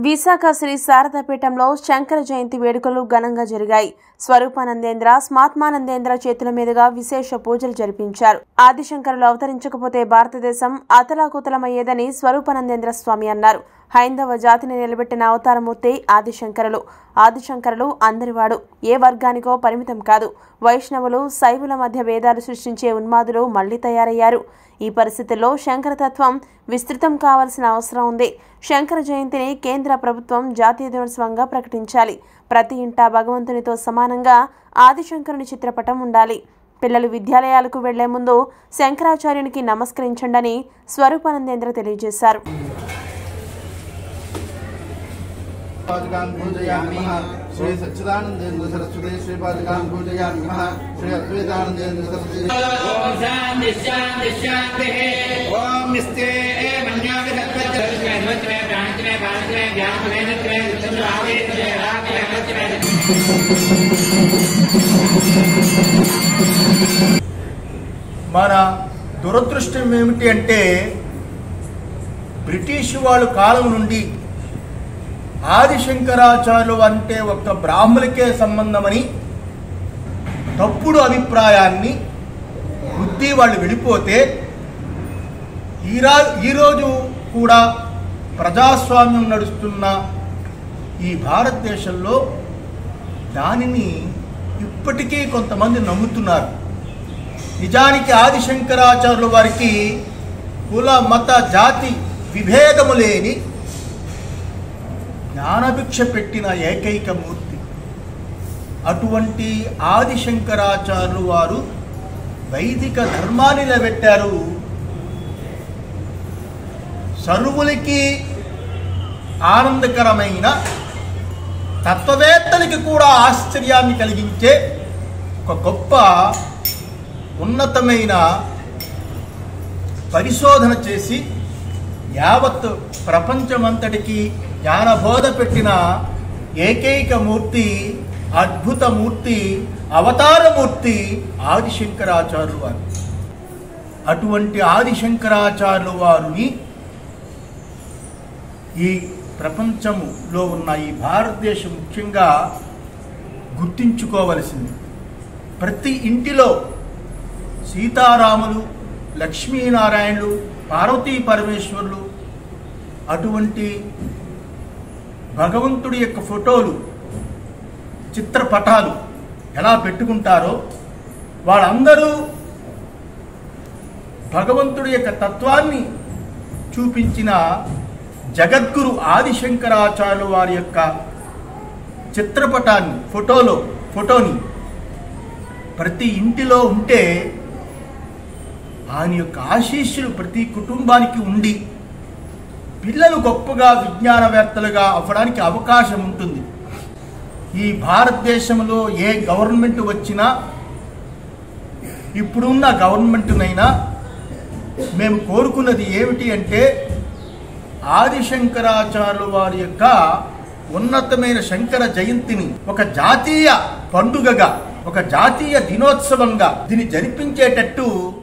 విశాఖ శ్రీ శారదాపీఠంలో శంకర జయంతి వేడుకలు ఘనంగా జరిగాయి స్వరూపానందేంద్ర స్మాత్మానందేంద్ర చేతుల మీదుగా విశేష పూజలు జరిపించారు ఆదిశంకరులు అవతరించకపోతే భారతదేశం అతలాకుతలమయ్యేదని స్వరూపానందేంద్ర స్వామి అన్నారు హైందవ జాతిని నిలబెట్టిన అవతారమూర్తి ఆదిశంకరులు ఆదిశంకరులు అందరివాడు ఏ వర్గానికో పరిమితం కాదు వైష్ణవులు శైవుల మధ్య భేదాలు సృష్టించే ఉన్మాదులు మళ్లీ తయారయ్యారు ఈ పరిస్థితుల్లో శంకరతత్వం విస్తృతం కావాల్సిన అవసరం ఉంది శంకర జయంతిని కేంద్ర ప్రభుత్వం జాతీయ దినోత్సవంగా ప్రకటించాలి ప్రతి ఇంటా భగవంతునితో సమానంగా ఆదిశంకరుని చిత్రపటం ఉండాలి పిల్లలు విద్యాలయాలకు వెళ్లే ముందు శంకరాచార్యునికి నమస్కరించండని స్వరూపానందేంద్ర తెలియజేశారు पादकान् पूजयामः श्री सच्चिदानन्देन्द्र सरस्वती श्रीपादकान् पूजयामः श्री अद्वैतानन्देन्द्र सरस्वती ओम शांति शांति शांति ओम निस्ते मन्यामि तत्त्वज्ञ वज्रे प्राणज्रे प्राणज्रे ज्ञानज्रे नज्रे चंद्र आवेद्रे रात्रे वज्रे మన దురదృష్టం ఏమిటి అంటే బ్రిటిష్ వాళ్ళ కాలం నుండి ఆదిశంకరాచార్యులు అంటే ఒక బ్రాహ్మణులకే సంబంధమని తప్పుడు అభిప్రాయాన్ని బుద్ధి వాళ్ళు వెళ్ళిపోతే ఈరా ఈరోజు కూడా ప్రజాస్వామ్యం నడుస్తున్న ఈ భారతదేశంలో దానిని ఇప్పటికీ కొంతమంది నమ్ముతున్నారు నిజానికి ఆదిశంకరాచార్యుల వారికి కుల మత జాతి విభేదము లేని జ్ఞానభిక్ష పెట్టిన ఏకైక మూర్తి అటువంటి ఆదిశంకరాచార్యులు వారు వైదిక ధర్మాన్ని నిలబెట్టారు సర్వులకి ఆనందకరమైన తత్వవేత్తలకి కూడా ఆశ్చర్యాన్ని కలిగించే ఒక గొప్ప ఉన్నతమైన పరిశోధన చేసి యావత్ ప్రపంచమంతటికి జ్ఞానబోధ పెట్టిన ఏకైక మూర్తి అద్భుత మూర్తి అవతారమూర్తి ఆదిశంకరాచార్యులు వారు అటువంటి ఆదిశంకరాచార్యులు వారిని ఈ ప్రపంచములో ఉన్న ఈ భారతదేశం ముఖ్యంగా గుర్తించుకోవలసింది ప్రతి ఇంటిలో సీతారాములు లక్ష్మీనారాయణులు పార్వతీ పరమేశ్వరులు అటువంటి భగవంతుడి యొక్క ఫోటోలు చిత్రపటాలు ఎలా పెట్టుకుంటారో వాళ్ళందరూ భగవంతుడి యొక్క తత్వాన్ని చూపించిన జగద్గురు ఆదిశంకరాచార్యుల వారి యొక్క చిత్రపటాన్ని ఫోటోలో ఫోటోని ప్రతి ఇంటిలో ఉంటే ఆయన యొక్క ఆశీస్సులు ప్రతి కుటుంబానికి ఉండి పిల్లలు గొప్పగా విజ్ఞానవేత్తలుగా అవ్వడానికి అవకాశం ఉంటుంది ఈ భారతదేశంలో ఏ గవర్నమెంట్ వచ్చినా ఇప్పుడున్న గవర్నమెంట్నైనా మేము కోరుకున్నది ఏమిటి అంటే ఆదిశంకరాచార్యుల వారి యొక్క ఉన్నతమైన శంకర జయంతిని ఒక జాతీయ పండుగగా ఒక జాతీయ దినోత్సవంగా దీన్ని జరిపించేటట్టు